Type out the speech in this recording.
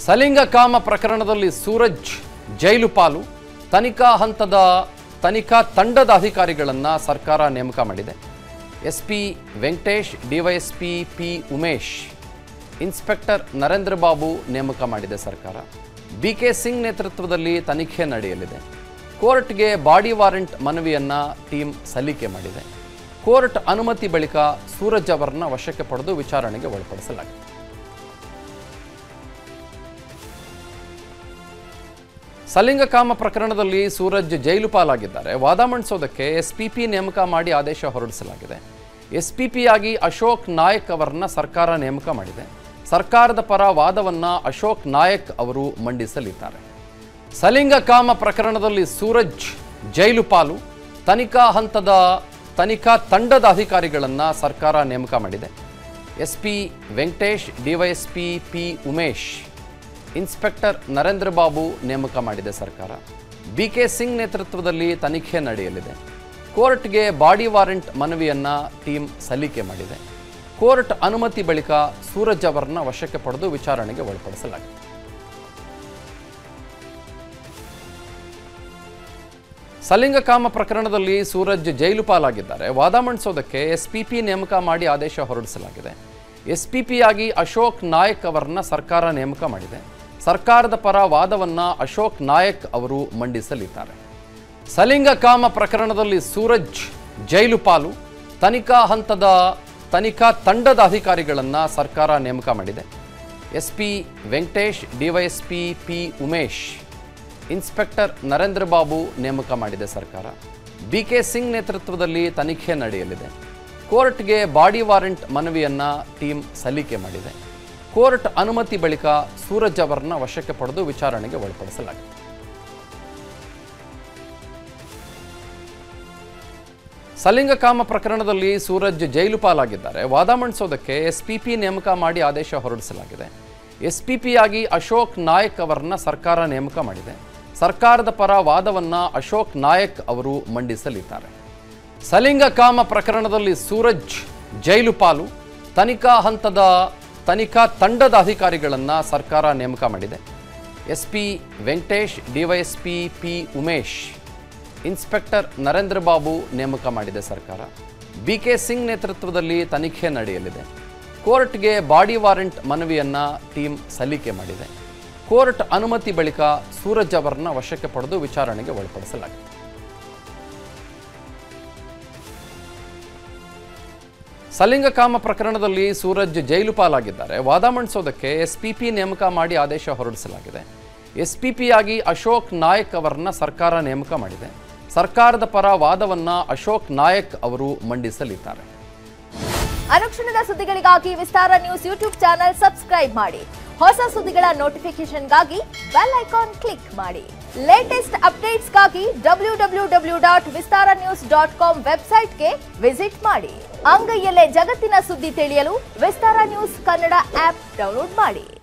ಸಲಿಂಗಕಾಮ ಪ್ರಕರಣದಲ್ಲಿ ಸೂರಜ್ ಜೈಲು ಪಾಲು ತನಿಖಾ ಹಂತದ ತನಿಖಾ ತಂಡದ ಅಧಿಕಾರಿಗಳನ್ನು ಸರ್ಕಾರ ನೇಮಕ ಮಾಡಿದೆ S P Venkatesh DYSP P Umesh inspector Narendra Babu ನೇಮಕ ಮಾಡಿದೆ ಸರ್ಕಾರ ಬಿ ಕೆ ಸಿಂಗ್ ನೇತೃತ್ವದಲ್ಲಿ ತನಿಖೆ ನಡೆಯಲಿದೆ ಕೋರ್ಟ್ಗೆ ಬಾಡಿ ವಾರೆಂಟ್ ಮನವಿಯನ್ನು ಟೀಮ್ ಸಲ್ಲಿಕೆ ಮಾಡಿದೆ ಕೋರ್ಟ್ ಅನುಮತಿ ಬಳಿಕ ಸೂರಜ್ ಅವರನ್ನ ವಶಕ್ಕೆ ಪಡೆದು ವಿಚಾರಣೆಗೆ ಒಳಪಡಿಸಲಾಗಿದೆ ಸಲಿಂಗಕಾಮ ಪ್ರಕರಣದಲ್ಲಿ ಸೂರಜ್ ಜೈಲು ಪಾಲಾಗಿದ್ದಾರೆ ವಾದ ಮಂಡಿಸೋದಕ್ಕೆ ಎಸ್ಪಿಪಿ ನೇಮಕ ಮಾಡಿ ಆದೇಶ ಹೊರಡಿಸಲಾಗಿದೆ ಎಸ್ಪಿಪಿಯಾಗಿ ಅಶೋಕ್ ನಾಯಕ್ ಅವರನ್ನ ಸರ್ಕಾರ ನೇಮಕ ಮಾಡಿದೆ ಸರ್ಕಾರದ ಪರ ವಾದವನ್ನ ಅಶೋಕ್ ನಾಯಕ್ ಅವರು ಮಂಡಿಸಲಿದ್ದಾರೆ ಸಲಿಂಗಕಾಮ ಪ್ರಕರಣದಲ್ಲಿ ಸೂರಜ್ ಜೈಲು ಪಾಲು ತನಿಖಾ ಹಂತದ ತನಿಖಾ ತಂಡದ ಅಧಿಕಾರಿಗಳನ್ನು ಸರ್ಕಾರ ನೇಮಕ ಮಾಡಿದೆ S P Venkatesh DYSP P Umesh inspector Narendra Babu ನೇಮಕ ಮಾಡಿದೆ ಸರ್ಕಾರ ಬಿ ಕೆ ಸಿಂಗ್ ನೇತೃತ್ವದಲ್ಲಿ ತನಿಖೆ ನಡೆಯಲಿದೆ ಕೋರ್ಟ್ಗೆ ಬಾಡಿ ವಾರೆಂಟ್ ಮನವಿಯನ್ನು ಟೀಮ್ ಸಲ್ಲಿಕೆ ಮಾಡಿದೆ ಕೋರ್ಟ್ ಅನುಮತಿ ಬಳಿಕ ಸೂರಜ್ ಅವರನ್ನ ವಶಕ್ಕೆ ಪಡೆದು ವಿಚಾರಣೆಗೆ ಒಳಪಡಿಸಲಾಗಿದೆ ಸಲಿಂಗಕಾಮ ಪ್ರಕರಣದಲ್ಲಿ ಸೂರಜ್ ಜೈಲು ಪಾಲಾಗಿದ್ದಾರೆ ವಾದ ಮಂಡಿಸೋದಕ್ಕೆ ಎಸ್ಪಿಪಿ ನೇಮಕ ಮಾಡಿ ಆದೇಶ ಹೊರಡಿಸಲಾಗಿದೆ ಎಸ್ಪಿಪಿಯಾಗಿ ಅಶೋಕ್ ನಾಯಕ್ ಅವರನ್ನ ಸರ್ಕಾರ ನೇಮಕ ಮಾಡಿದೆ ಸರ್ಕಾರದ ಪರ ವಾದವನ್ನ ಅಶೋಕ್ ನಾಯಕ್ ಅವರು ಮಂಡಿಸಲಿದ್ದಾರೆ ಸಲಿಂಗಕಾಮ ಪ್ರಕರಣದಲ್ಲಿ ಸೂರಜ್ ಜೈಲು ಪಾಲು ತನಿಖಾ ಹಂತದ ತನಿಖಾ ತಂಡದ ಅಧಿಕಾರಿಗಳನ್ನು ಸರ್ಕಾರ ನೇಮಕ ಮಾಡಿದೆ S P Venkatesh DYSP P Umesh inspector Narendra Babu ನೇಮಕ ಮಾಡಿದೆ ಸರ್ಕಾರ ಬಿ ಕೆ ಸಿಂಗ್ ನೇತೃತ್ವದಲ್ಲಿ ತನಿಖೆ ನಡೆಯಲಿದೆ ಕೋರ್ಟ್ಗೆ ಬಾಡಿ ವಾರೆಂಟ್ ಮನವಿಯನ್ನು ಟೀಮ್ ಸಲ್ಲಿಕೆ ಮಾಡಿದೆ ಕೋರ್ಟ್ ಅನುಮತಿ ಬಳಿಕ ಸೂರಜ್ ಅವರನ್ನ ವಶಕ್ಕೆ ಪಡೆದು ವಿಚಾರಣೆಗೆ ಒಳಪಡಿಸಲಾಗಿದೆ ಸಲಿಂಗಕಾಮ ಪ್ರಕರಣದಲ್ಲಿ ಸೂರಜ್ ಜೈಲು ಪಾಲಾಗಿದ್ದಾರೆ ವಾದ ಮಂಡಿಸೋದಕ್ಕೆ ಎಸ್ಪಿಪಿ ನೇಮಕ ಮಾಡಿ ಆದೇಶ ಹೊರಡಿಸಲಾಗಿದೆ ಎಸ್ಪಿಪಿಯಾಗಿ ಅಶೋಕ್ ನಾಯಕ್ ಅವರನ್ನ ಸರ್ಕಾರ ನೇಮಕ ಮಾಡಿದೆ ಸರ್ಕಾರದ ಪರ ವಾದವನ್ನ ಅಶೋಕ್ ನಾಯಕ್ ಅವರು ಮಂಡಿಸಲಿದ್ದಾರೆ ಸಲಿಂಗಕಾಮ ಪ್ರಕರಣದಲ್ಲಿ ಸೂರಜ್ ಜೈಲು ಪಾಲು ತನಿಖಾ ಹಂತದ ತನಿಖಾ ತಂಡದ ಅಧಿಕಾರಿಗಳನ್ನು ಸರ್ಕಾರ ನೇಮಕ ಮಾಡಿದೆ S P Venkatesh DYSP P Umesh inspector Narendra Babu ನೇಮಕ ಮಾಡಿದೆ ಸರ್ಕಾರ ಬಿ ಕೆ ಸಿಂಗ್ ನೇತೃತ್ವದಲ್ಲಿ ತನಿಖೆ ನಡೆಯಲಿದೆ ಕೋರ್ಟ್ಗೆ ಬಾಡಿ ವಾರೆಂಟ್ ಮನವಿಯನ್ನು ಟೀಮ್ ಸಲ್ಲಿಕೆ ಮಾಡಿದೆ ಕೋರ್ಟ್ ಅನುಮತಿ ಬಳಿಕ ಸೂರಜ್ ಅವರನ್ನ ವಶಕ್ಕೆ ಪಡೆದು ವಿಚಾರಣೆಗೆ ಒಳಪಡಿಸಲಾಗಿದೆ ಸಲಿಂಗಕಾಮ ಪ್ರಕರಣದಲ್ಲಿ ಸೂರಜ್ ಜೈಲು ಪಾಲಾಗಿದ್ದಾರೆ ವಾದ ಮಂಡಿಸೋದಕ್ಕೆ ಎಸ್ಪಿಪಿ ನೇಮಕ ಮಾಡಿ ಆದೇಶ ಹೊರಡಿಸಲಾಗಿದೆ ಎಸ್ಪಿಪಿಯಾಗಿ ಅಶೋಕ್ ನಾಯಕ್ ಅವರನ್ನ ಸರ್ಕಾರ ನೇಮಕ ಮಾಡಿದೆ ಸರ್ಕಾರದ ಪರ ವಾದವನ್ನ ಅಶೋಕ್ ನಾಯಕ್ ಅವರು ಮಂಡಿಸಲಿದ್ದಾರೆ ಅನುಕ್ಷಣದ ಸುದ್ದಿಗಳಿಗಾಗಿ Vistara news YouTube channel subscribe ಮಾಡಿ ಹೊಸ ಸುದ್ದಿಗಳ ನೋಟಿಫಿಕೇಶನ್ಗಾಗಿ ಬೆಲ್ ಐಕಾನ್ ಕ್ಲಿಕ್ ಮಾಡಿ ಲೇಟೆಸ್ಟ್ ಅಪ್ಡೇಟ್ಸ್ಗಾಗಿ W W W dot Vistara news dot com ವೆಬ್ಸೈಟ್ಗೆ ವಿಸಿಟ್ ಮಾಡಿ ಅಂಗೈಯಲ್ಲೇ ಜಗತ್ತಿನ ಸುದ್ದಿ ತಿಳಿಯಲು Vistara news Kannada app download ಮಾಡಿ